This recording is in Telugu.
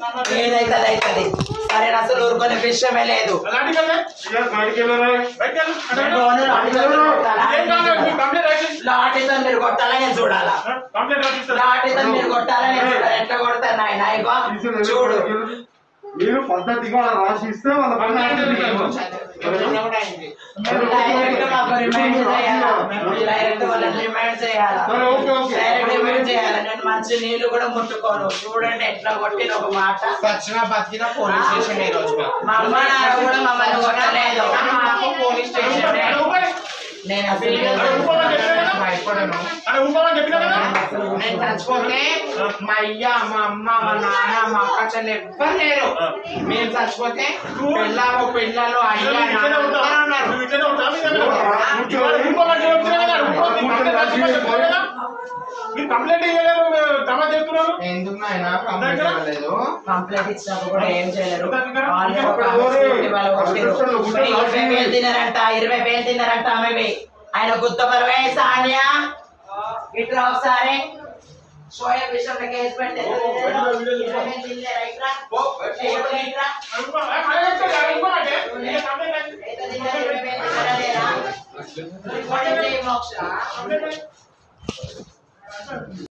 ఏదైతే అవుతుంది సరే అసలు ఊరుకునే విషయమే లేదు అలాంటి కదా ఇక బయటికి వెళ్ళరా బయటికి వెళ్ళు. అటు నేను వెళ్ళు. ఓన్లీ లాఠీతో మీరు కొట్టాలా? ఏం కాదు, మీ కంప్లైంట్ రాసి- లాఠీతో మీరు కొట్టాలా నేను చూడాలా కంప్లైంట్ రాసిస్తా. లాఠీతో మీరు కొట్టాలా నేను చూడాలి ఎట్లా కొడతారు నాయన ఇగో చూడు మీరు పద్ధతిగా రాసి ఇస్తే వాళ్ళ పని మేము డైరెక్ట్ మాకు రిమైండ్ చేయాలా మేము డైరెక్ట్ వాళ్ళని రిమైండ్ చేయాలా సరే, ఓకే, ఓకే. డైరెక్ట్ రిమైండ్ చేయాలా నేను మంచి నీళ్లు కూడా ముట్టుకోను చూడండి ఎట్లా కొట్టిన ఒక మాట సచిన బతికిన పోలీస్ స్టేషన్ ఈ రోజు మాకు. మా అమ్మ నాన్న కూడా మమ్మల్ని కొట్టలేదు మాకు పోలీస్ స్టేషన్ అరే ఊపండి. నేను అసలు అరే ఊపమని చెప్పినా కదా? భయపడను అరే ఊపమని చెప్పినా కదా? నేను చచ్చిపోతే మా అయ్య మా అమ్మ మా నాన్న మా అక్క చెల్లి ఎవ్వరు లేరు మేము చచ్చిపోతే పిల్లలు పిల్లలు అయ్య నువ్వు ఇట్లనే నాన్న ఉంటావా? అందరూ ఉన్నారు నువ్వు ఇట్లనే ఉంటావా? మీ దగ్గర? కూర్చో. ఇవాళ ఊపమని చెప్తున్నా కదా? ఊపమని మీ కంప్లైంట్ రాసిమని చెప్తున్నా కదా? మీరు కంప్లైంట్ ఇవ్వలేదు తమ చేస్తున్నారు ఎందుకు నాయన కంప్లైంట్ ఇవ్వలేదు కంప్లైంట్ ఇచ్చినప్పుడు కూడా ఏం చేయలేరు ఉదాహరణగా వాళ్ళే ఒక ఇప్పుడు ఆమె ఎవరు? స్కూటీ వాళ్ళు కొట్టిరు. అసలు ఇప్పుడు ఇరవై వేలు తిన్నారంట ఇరవై వేలు తిన్నారంట ఆమెవి ఆయన గుత్తపరవే సానియా ఇట్లా ఒకసారి షోయబ్ విషయంలో కేసు పెడితే ఇరవై వేలు తినలేరా ఇట్రా? చేయకుండా ఇట్రా? ఎంత తిన్నారు? ఇరవై వేలు తిన్నారా లేరా? రిపోర్ట్ చేయి మోక్ష.